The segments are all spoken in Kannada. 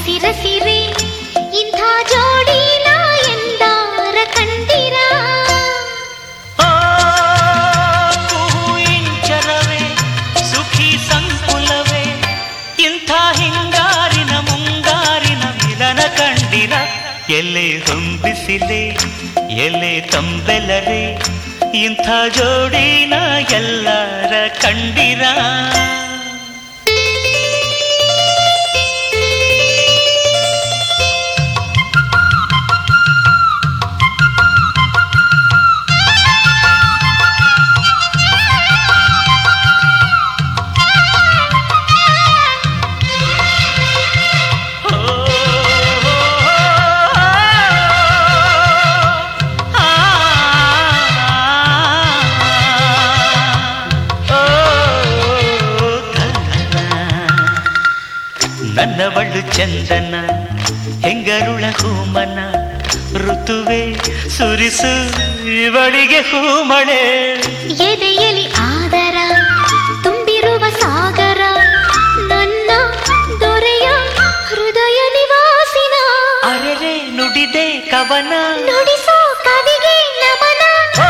ಹಸಿರಸಿರೆ ಇಂಥ ಜೋಡಿನ ಎಂದಾರ ಕಂಡಿರ ಆ, ಕುಹು ಇಂಚರವೇ ಸುಖಿ ಸಂಕುಲವೇ ಇಂಥ ಹಿಂಗಾರಿನ ಮುಂಗಾರಿನ ಮಿಲನ ಕಂಡಿರ ಎಲೆ ಹೊಂಬಿಸಿಲೆ ಎಲೆ ತಂಬೆಲರೆ ಇಂಥ ಜೋಡಿನ ಎಲ್ಲರ ಕಂಡಿರ ನನ್ನವಳು ಚಂದನ ಹೆಂಗರುಳ ಹೂಮನ ಋತುವೆ ಸುರಿಸು ಇವಳಿಗೆ ಹೂಮಳೆ ಎದೆಯಲಿ ಆದರ ತುಂಬಿರುವ ಸಾಗರ ನನ್ನ ದೊರೆಯ ಹೃದಯ ನಿವಾಸಿನ ಅರೆರೆ ನುಡಿದೆ ಕವನ ನುಡಿಸೋ ಕವಿಗೆ ನಮನ ಓ,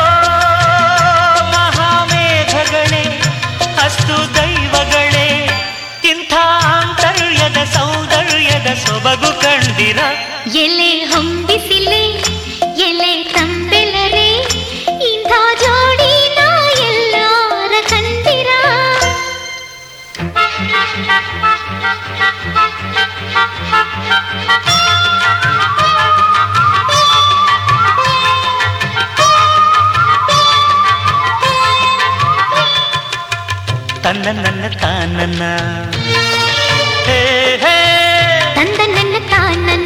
ಮಹಾಮೇಘಗಳೇ ಅಸ್ತು ದೈವಗಳೇ ಇಂಥ ಆಂತರ್ಯದ ಸೌಂದರ್ಯದ ಸೊಬಗು ಕಂಡಿರ ಎಲೆ ಹೊಂಬಿಸಿಲೆ ಎಲೆ ತಂಬೆಲರೆ ಇಂಥ ಜೋಡಿನ ಎಲ್ಲಾರ ಕಂದಿರ ತನ್ನ ನನ್ನ ತಾನನ್ನ ಹೇ ಹೇ ತಂದ ನನ್ನ ತಾನನ್ನ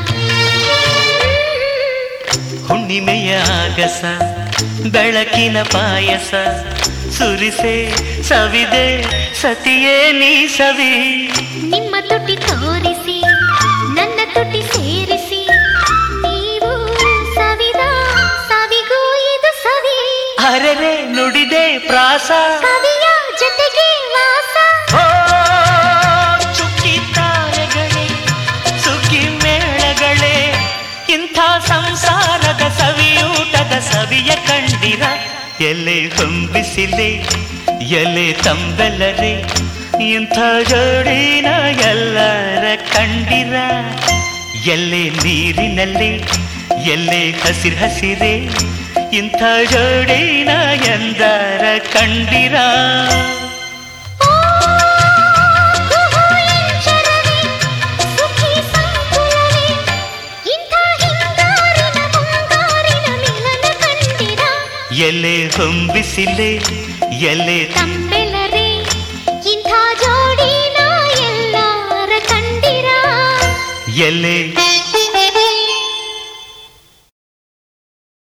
ಹುಣ್ಣಿಮೆಯ ಆಗಸ ಬೆಳಕಿನ ಪಾಯಸ ಸುರಿಸೆ ಸವಿದೆ ಸತಿಯೇ ನೀ ಸವಿ ನಿಮ್ಮ ತುಟಿ ತೋರಿಸಿ ನನ್ನ ತುಟಿ ಸೇರಿಸಿ ನೀವು ಸವಿದ ಸವಿಗೂ ಇದು ಸವಿ ಅರೆರೆ ನುಡಿದೆ ಪ್ರಾಸ ಕವಿಯ ಜೊತೆಗೆ ವಾಸ ಓ ಚುಕ್ಕಿ ತಾರೆಗಳೇ ಸುಗ್ಗಿ ಮೇಳಗಳೇ ಇಂಥ ಸಂಸಾರದ ಸವಿಯೂಟದ ಸವಿಯ ಕಂಡಿರ ಎಲೆ ಹೊಂಬಿಸಿಲೆ ಎಲೆ ತಂಬೆಲರೆ ಇಂಥ ಜೋಡಿನ ಎಲ್ಲರ ಕಂಡಿರ ಎಲೆ ನೀರಿನಲ್ಲಿ ಎಲೆ ಹಸಿರು ಹಸಿರೆ ಇಂಥ ಜೋಡಿನ ಎಂದರ ಕಂಡಿರ ಓ, ಕುಹೂ ಇಂಚರವೇ, ಸುಖಿ ಸಂಕುಲವೇ, ಇಂಥ ಹಿಂಗಾರಿನ ಮುಂಗಾರಿನ ಮಿಲನ ಕಂಡಿರ ಎಲೆ ಹೊಂಬಿಸಿಲೆ ಎಲೆ ತಂಬೆಲರೆ ಇಂಥ ಜೋಡಿನ ಎಲ್ಲಾರ ಕಂಡಿರ ಎಲೆ